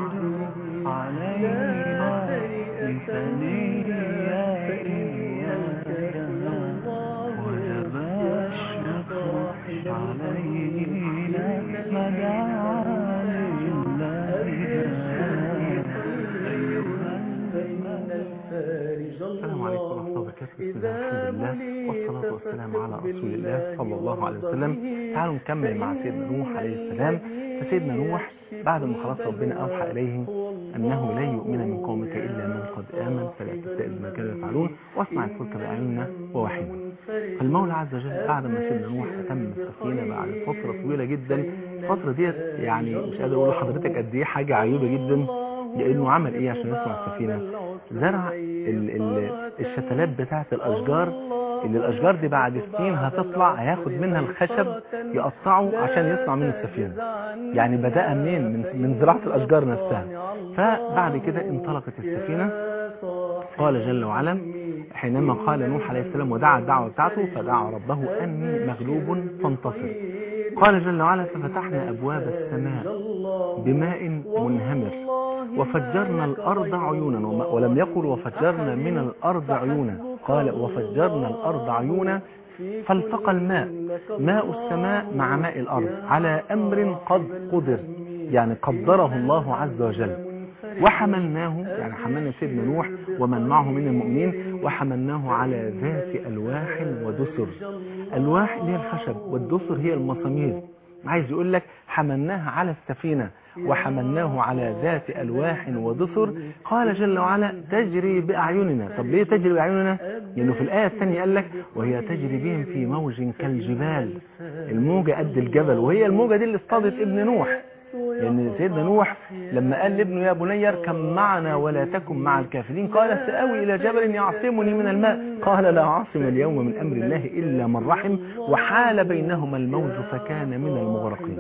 علينا بثنيات إياكنا وجب الشكر علينا مدعا لله السلام عليكم ورحمة الله وبركاته بسم الله الحمد لله والصلاة والسلام على رسول الله صلى الله عليه وسلم تعالوا نكمل مع سيدنا نوح عليه السلام فسيدنا نوح بعد ما خلاص ربنا أوحى إليه أنه لا يؤمن من قومك إلا من قد آمن فلا تستئذ ما كانوا يفعلون واصنع الفلك بأعيننا ووحينا فالمولى عز وجل بعد ما سيدنا نوح أتم السفينة بعد فترة طويلة جدا الفترة ديت يعني مش قادر أقول لحضرتك قد إيه حاجة عجيبة جدا لأنه عمل إيه عشان يصنع السفينة زرع ال ال الشتلات بتاعت الأشجار اللي الأشجار دي بعد سنين هتطلع هياخد منها الخشب يقطعه عشان يصنع منه السفينة يعني بدأ منين من, من زراعة الأشجار نفسها فبعد كده انطلقت السفينة قال جل وعلا حينما قال نوح عليه السلام ودعا الدعوة بتاعته فدعا ربه أني مغلوب فانتصر قال جل وعلا ففتحنا أبواب السماء بماء منهمر وفجرنا الأرض عيونا وما- ولم يقل وفجرنا من الأرض عيونا قال وفجرنا الأرض عيونا فالتقى الماء ماء السماء مع ماء الأرض على أمر قد قدر يعني قدره الله عز وجل وحملناه يعني حملنا سيدنا نوح ومن معه من المؤمنين وحملناه على ذات ألواح ودسر ألواح اللي هي الخشب والدسر هي المسامير عايز يقول لك حملناها على السفينة وحملناه على ذات ألواح ودسر قال جل وعلا تجري بأعيننا طب ليه تجري بأعيننا لأنه في الآية الثانية قال لك وهي تجري بهم في موج كالجبال الموجة قد الجبل وهي الموجة دي اللي اصطادت ابن نوح لأن سيدنا نوح لما قال لابنه يا بني اركب معنا ولا تكن مع الكافرين قال سآوي إلى جبل يعصمني من الماء قال لا عاصم اليوم من أمر الله إلا من رحم وحال بينهما الموج فكان من المغرقين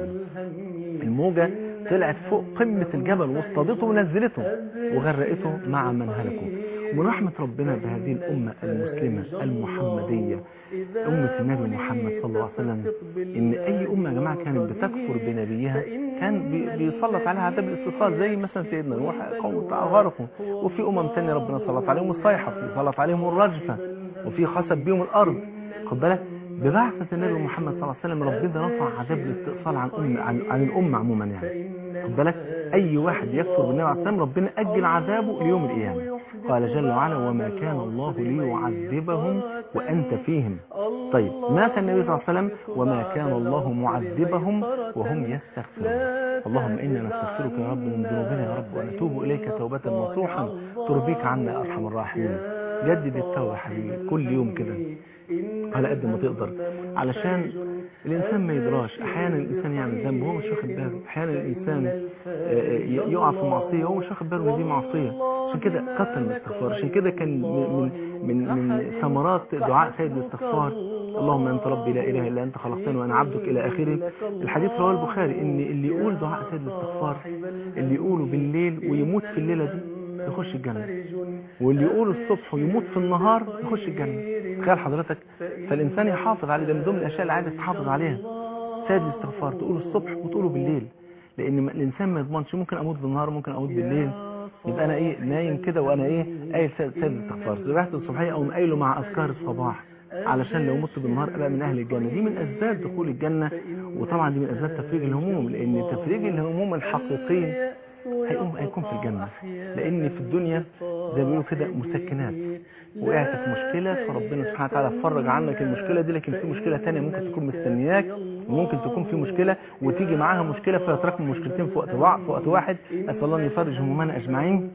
الموجة طلعت فوق قمة الجبل واصطادته ونزلته وغرقته مع من هلكوا ومن رحمة ربنا بهذه الأمة المسلمة المحمدية أمة النبي محمد صلى الله عليه وسلم إن أي أمة يا جماعة كانت بتكفر بنبيها كان بي- بيسلط عليها عذاب الاستيصال زي مثلا سيدنا نوح قوم غرقوا وفي أمم تانية ربنا سلط عليهم الصيحة سلط عليهم الرجفة وفي خسف بيهم الأرض خد بالك ببعثة النبي محمد صلى الله عليه وسلم ربنا رفع عذاب الاستئصال عن أم عن, عن الأمة عموما يعني خد بالك أي واحد يكفر بالنبي عليه السلام ربنا أجل عذابه ليوم القيامة قال جل وعلا وما كان الله ليعذبهم وأنت فيهم طيب مات النبي صلى الله عليه وسلم وما كان الله معذبهم وهم يستغفرون اللهم إنا نستغفرك يا رب من ذنوبنا يا رب ونتوب إليك توبة نصوحا ترضيك عنا يا أرحم الراحمين جدد التوبة حبيبي كل يوم كده على قد ما تقدر علشان الإنسان ما يدراش أحيانا الإنسان يعمل ذنب وهو مش واخد باله أحيانا الإنسان آه، ي- يقع في معصية وهو مش واخد باله إن دي معصية عشان كده كتر الاستغفار عشان كده كان من من من, من ثمرات دعاء سيد الاستغفار اللهم أنت ربي لا إله إلا أنت خلقتني وأنا عبدك إلى آخره الحديث رواه البخاري إن اللي يقول دعاء سيد الاستغفار اللي يقوله بالليل ويموت في الليلة دي يخش الجنة واللي يقوله الصبح ويموت في النهار يخش الجنة تخيل حضرتك فالإنسان يحافظ عليه ده من ضمن الأشياء اللي عايز تحافظ عليها سيد الاستغفار تقوله الصبح وتقوله بالليل لأن ما- الإنسان ما يضمنش ممكن أموت بالنهار ممكن أموت بالليل يبقى أنا إيه نايم كده وأنا إيه قايل سيد سيد الاستغفار ذبحت الصبحية أو قايله مع أذكار الصباح علشان لو مت بالنهار أبقى من أهل الجنة دي من أسباب دخول الجنة وطبعا دي من أسباب تفريج الهموم لأن تفريج الهموم الحقيقي هيقوم هيكون في الجنة لأن في الدنيا زي ما بيقولوا كده مسكنات وقعت في مشكلة فربنا سبحانه وتعالى فرج عنك المشكلة دي لكن في مشكلة تانية ممكن تكون مستنياك وممكن تكون في مشكلة وتيجي معاها مشكلة فيتراكم مشكلتين في وقت واحد في وقت واحد أسأل الله أن يفرج همومنا أجمعين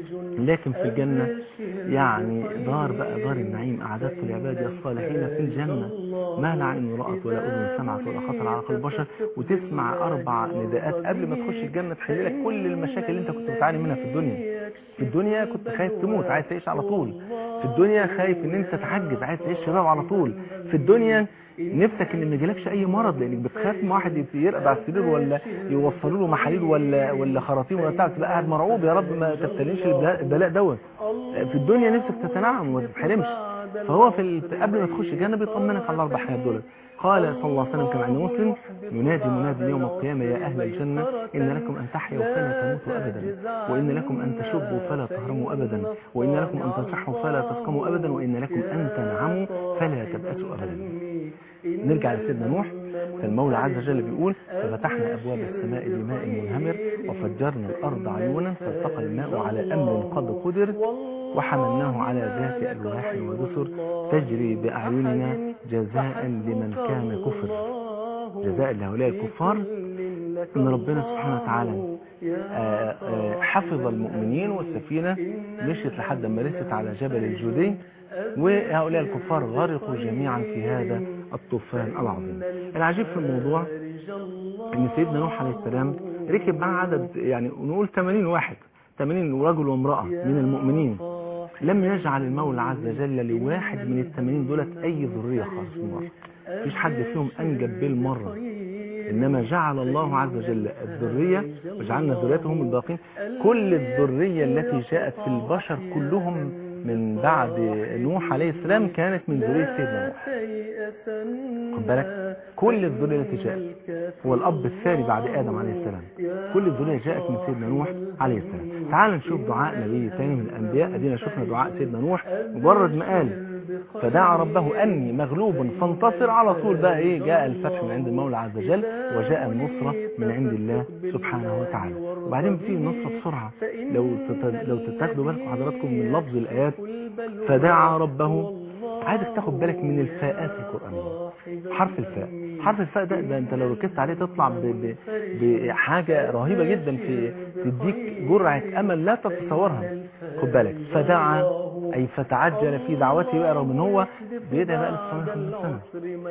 لكن في الجنة يعني دار بقى دار النعيم أعددت لعبادي الصالحين في الجنة ما لا عين رأت ولا أذن سمعت ولا خطر على قلب بشر وتسمع أربع نداءات قبل ما تخش الجنة تحل لك كل المشاكل اللي أنت كنت بتعاني منها في الدنيا في الدنيا كنت خايف تموت عايز تعيش على طول في الدنيا خايف ان انت تعجز عايز تعيش شباب على طول في الدنيا نفسك ان ما يجيلكش اي مرض لانك بتخاف من واحد يرقد على السرير ولا يوصلوا له محاليل ولا ولا خراطيم ولا بتاع تبقى قاعد مرعوب يا رب ما تبتليش البلاء البلاء دوت في الدنيا نفسك تتنعم وما تتحرمش فهو في ال... قبل ما تخش الجنة بيطمنك على الأربع حاجات دول قال صلى الله عليه وسلم كما عند مسلم ينادي منادي يوم القيامة يا أهل الجنة إن لكم أن تحيوا فلا تموتوا أبدا وإن لكم أن تشبوا فلا تهرموا أبدا وإن لكم أن تصحوا فلا تسقموا أبدا وإن لكم أن تنعموا فلا تبأسوا أبدا نرجع لسيدنا نوح فالمولى عز وجل بيقول ففتحنا أبواب السماء بماء منهمر وفجرنا الأرض عيونا فالتقى الماء على أمر قد قدر وحملناه على ذات ألواح ودسر تجري بأعيننا جزاء لمن كان كفر جزاء لهؤلاء الكفار ان ربنا سبحانه وتعالى آآ آآ حفظ المؤمنين والسفينة مشيت لحد ما رست على جبل الجودي وهؤلاء الكفار غرقوا جميعا في هذا الطوفان العظيم العجيب في الموضوع ان سيدنا نوح عليه السلام ركب معه عدد يعني نقول 80 واحد 80 رجل وامرأة من المؤمنين لم يجعل المولى عز وجل لواحد من الثمانين دولت أي ذرية خالص من مرة مفيش حد فيهم أنجب بالمرة إنما جعل الله عز وجل الذرية وجعلنا ذريتهم الباقين كل الذرية التي جاءت في البشر كلهم من بعد نوح عليه السلام كانت من ذرية سيدنا نوح خد بالك كل الذرية التي جاءت هو الأب الثاني بعد آدم عليه السلام كل الذرية جاءت من سيدنا نوح عليه السلام تعال نشوف دعاء نبي ثاني من الأنبياء أدينا شفنا دعاء سيدنا نوح مجرد ما قال فدعا ربه أني مغلوب فانتصر على طول بقى إيه جاء الفتح من عند المولى عز وجل وجاء النصرة من عند الله سبحانه وتعالى وبعدين في النصرة بسرعة لو لو تتاخدوا بالكم حضراتكم من لفظ الآيات فدعا ربه عايزك تاخد بالك من الفاءات القرآنية حرف الفاء حرف الفاء ده, ده انت لو ركزت عليه تطلع ب... ب... بحاجة رهيبة جدا في تديك جرعة امل لا تتصورها خد بالك فدعا اي فتعجل في دعوته بقى رغم ان هو بيدعي بقى للصلاة سنة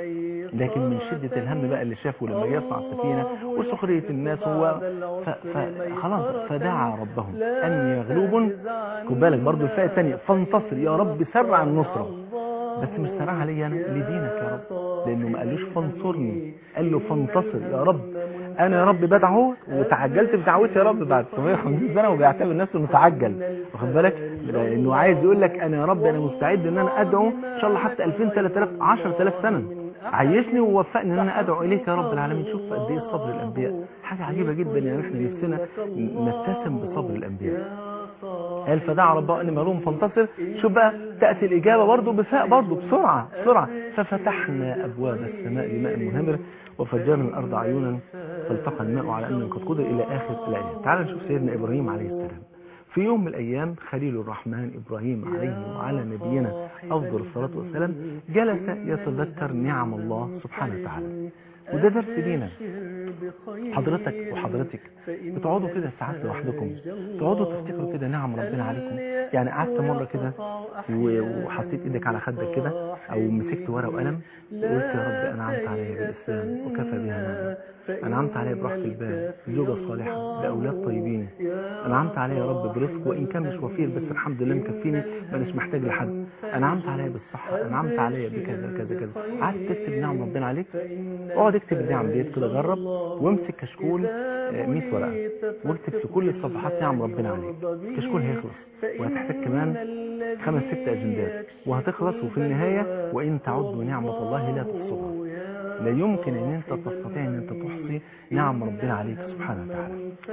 لكن من شدة الهم بقى اللي شافه لما يصنع السفينة وسخرية الناس هو ف... فخلاص فدعا ربه اني مغلوب خد بالك برضو الفاء الثانية فانتصر يا رب سرع النصرة بس مش سرعها لي انا لدينك يا رب لانه ما قالوش فانصرني قال له فانتصر يا رب انا يا رب بدعو وتعجلت بدعوتي يا رب بعد 750 سنه وبيعتبر نفسه متعجل واخد بالك لانه عايز يقول لك انا يا رب انا مستعد ان انا ادعو ان شاء الله حتى 2000 3000 10000 سنه عيشني ووفقني ان انا ادعو اليك يا رب العالمين شوف قد ايه صبر الانبياء حاجه عجيبه جدا يعني احنا نفسنا نبتسم بصبر الانبياء قال فدعا ربه أن مغلوم فانتصر شوف بقى تأتي الإجابة برضه بفاء برضه بسرعة بسرعة ففتحنا أبواب السماء بماء منهمر وفجرنا الأرض عيونا فالتقى الماء على أن قد قدر إلى آخر الآية تعال نشوف سيدنا إبراهيم عليه السلام في يوم من الأيام خليل الرحمن إبراهيم عليه وعلى نبينا أفضل الصلاة والسلام جلس يتذكر نعم الله سبحانه وتعالى وده درس لينا حضرتك وحضرتك بتقعدوا كده ساعات لوحدكم تقعدوا تفتكروا كده نعم ربنا عليكم يعني قعدت مرة كده وحطيت ايدك على خدك كده او مسكت ورقة وقلم وقلت يا رب انعمت علي بالاسلام وكفى بها نعمة انعمت علي براحة البال زوجة صالحة باولاد طيبين انعمت علي يا رب برزق وان كان مش وفير بس الحمد لله مكفيني مانيش محتاج لحد انعمت علي بالصحة انعمت علي بكذا كذا كذا قعدت تكتب نعم ربنا عليك اقعد اكتب النعم ديت كده جرب وامسك كشكول 100 ورقة واكتب في كل الصفحات نعم ربنا عليك كشكول هيخلص وهتحتاج كمان خمس ست اجندات وهتخلص وفي النهاية وان تعدوا نعمة الله لا تحصوها لا يمكن ان انت تستطيع ان انت تحصي نعم ربنا عليك سبحانه وتعالى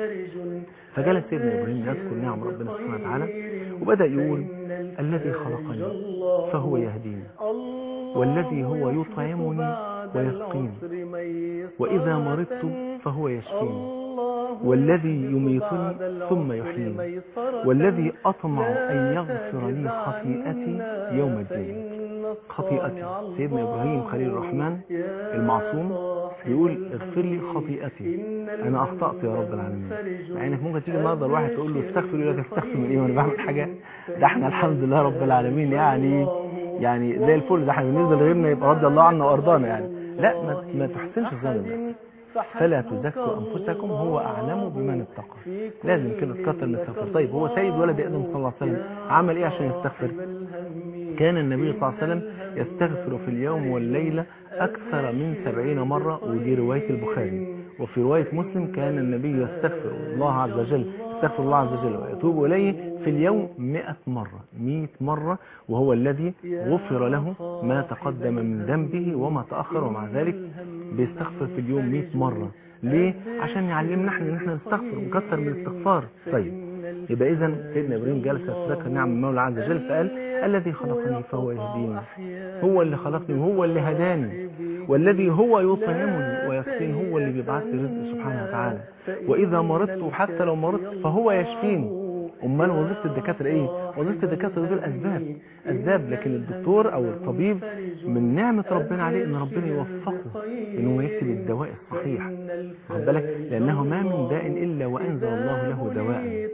فجلس سيدنا ابراهيم يذكر نعم ربنا سبحانه وتعالى وبدأ يقول الذي خلقني فهو يهديني والذي هو يطعمني ويسقيني وإذا مرضت فهو يشفيني والذي يميتني ثم يحييني والذي أطمع أن يغفر لي خطيئتي يوم الدين خطيئتي سيدنا إبراهيم خليل الرحمن المعصوم يقول اغفر لي خطيئتي أنا أخطأت يا رب العالمين مع إنك ممكن تيجي النهارده الواحد تقول له استغفر يقول لك استغفر من إيه وأنا بعمل حاجة ده إحنا الحمد لله رب العالمين يعني يعني زي الفل ده احنا بالنسبة لغيرنا يبقى رضي الله عنا وأرضانا يعني لا ما, ما تحسنش الظن فلا تزكوا أنفسكم هو أعلم بمن اتقى لازم كده تكتر من السفر طيب هو سيد ولد آدم صلى الله عليه وسلم عمل إيه عشان يستغفر كان النبي صلى الله عليه وسلم يستغفر في اليوم والليلة أكثر من سبعين مرة ودي رواية البخاري وفي رواية مسلم كان النبي يستغفر الله عز وجل يستغفر الله عز وجل ويتوب إليه في اليوم 100 مرة 100 مرة وهو الذي غفر له ما تقدم من ذنبه وما تأخر ومع ذلك بيستغفر في اليوم 100 مرة ليه؟ عشان يعلمنا احنا ان احنا نستغفر ونكثر من الاستغفار طيب يبقى اذا سيدنا ابراهيم جلس يتذكر نعم المولى عز وجل فقال الذي خلقني فهو يهديني هو اللي خلقني وهو اللي هداني والذي هو يطعمني ويسقيني هو اللي بيبعث لي رزق سبحانه وتعالى واذا مرضت وحتى لو مرضت فهو يشفيني امال وظيفه الدكاتره ايه وظيفه الدكاتره دول اسباب اسباب لكن الدكتور او الطبيب من نعمه ربنا عليه ان ربنا يوفقه ان هو يكتب الدواء الصحيح خد بالك لانه ما من داء الا وانزل الله له دواء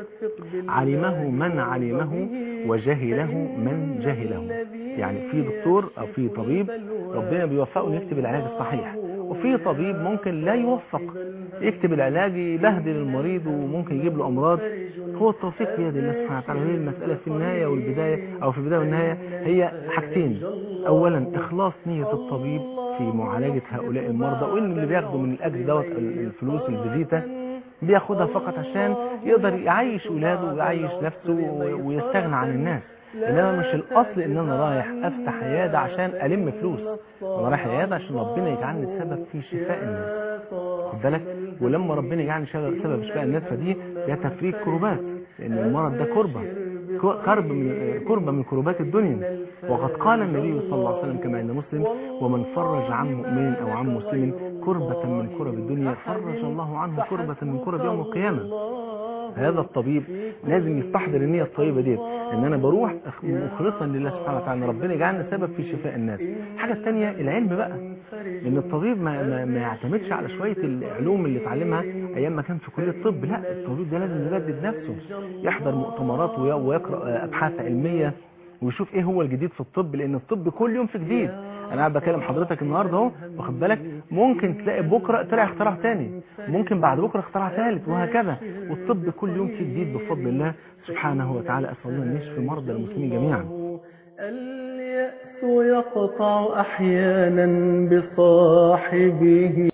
علمه من علمه وجهله من جهله يعني في دكتور او في طبيب ربنا بيوفقه انه يكتب العلاج الصحيح وفي طبيب ممكن لا يوفق يكتب العلاج يبهدل المريض وممكن يجيب له امراض هو التوفيق بيد الله سبحانه وتعالى هي المسألة في النهاية والبداية او في البداية والنهاية هي حاجتين اولا اخلاص نية الطبيب في معالجة هؤلاء المرضى وان اللي بياخدوا من الاجر دوت الفلوس الفيزيتا بياخدها فقط عشان يقدر يعيش اولاده ويعيش نفسه ويستغنى عن الناس انما مش الاصل ان انا رايح افتح عياده عشان الم فلوس انا رايح عياده عشان ربنا يجعلني سبب في شفاء الناس خد بالك ولما ربنا يجعلني سبب في شفاء الناس فدي ده تفريج كربات لان المرض ده كربه كرب من كربه من كربات الدنيا وقد قال النبي صلى الله عليه وسلم كما عند مسلم ومن فرج عن مؤمن او عن مسلم كربة من كرب الدنيا فرج الله عنه كربة من كرب يوم القيامة هذا الطبيب لازم يستحضر النية الطيبة دي ان انا بروح مخلصا لله سبحانه وتعالى ان ربنا يجعلنا سبب في شفاء الناس الحاجة الثانية العلم بقى ان الطبيب ما, ما, ما يعتمدش على شوية العلوم اللي اتعلمها ايام ما كان في كلية الطب لا الطبيب ده لازم يجدد نفسه يحضر مؤتمرات ويقرأ ابحاث علمية ويشوف ايه هو الجديد في الطب لان الطب كل يوم في جديد انا قاعد بكلم حضرتك النهارده اهو واخد بالك ممكن تلاقي بكره طلع اختراع تاني ممكن بعد بكره اختراع ثالث وهكذا والطب كل يوم في جديد بفضل الله سبحانه وتعالى اسال الله ان يشفي مرضى المسلمين جميعا اليأس يقطع أحيانا بصاحبه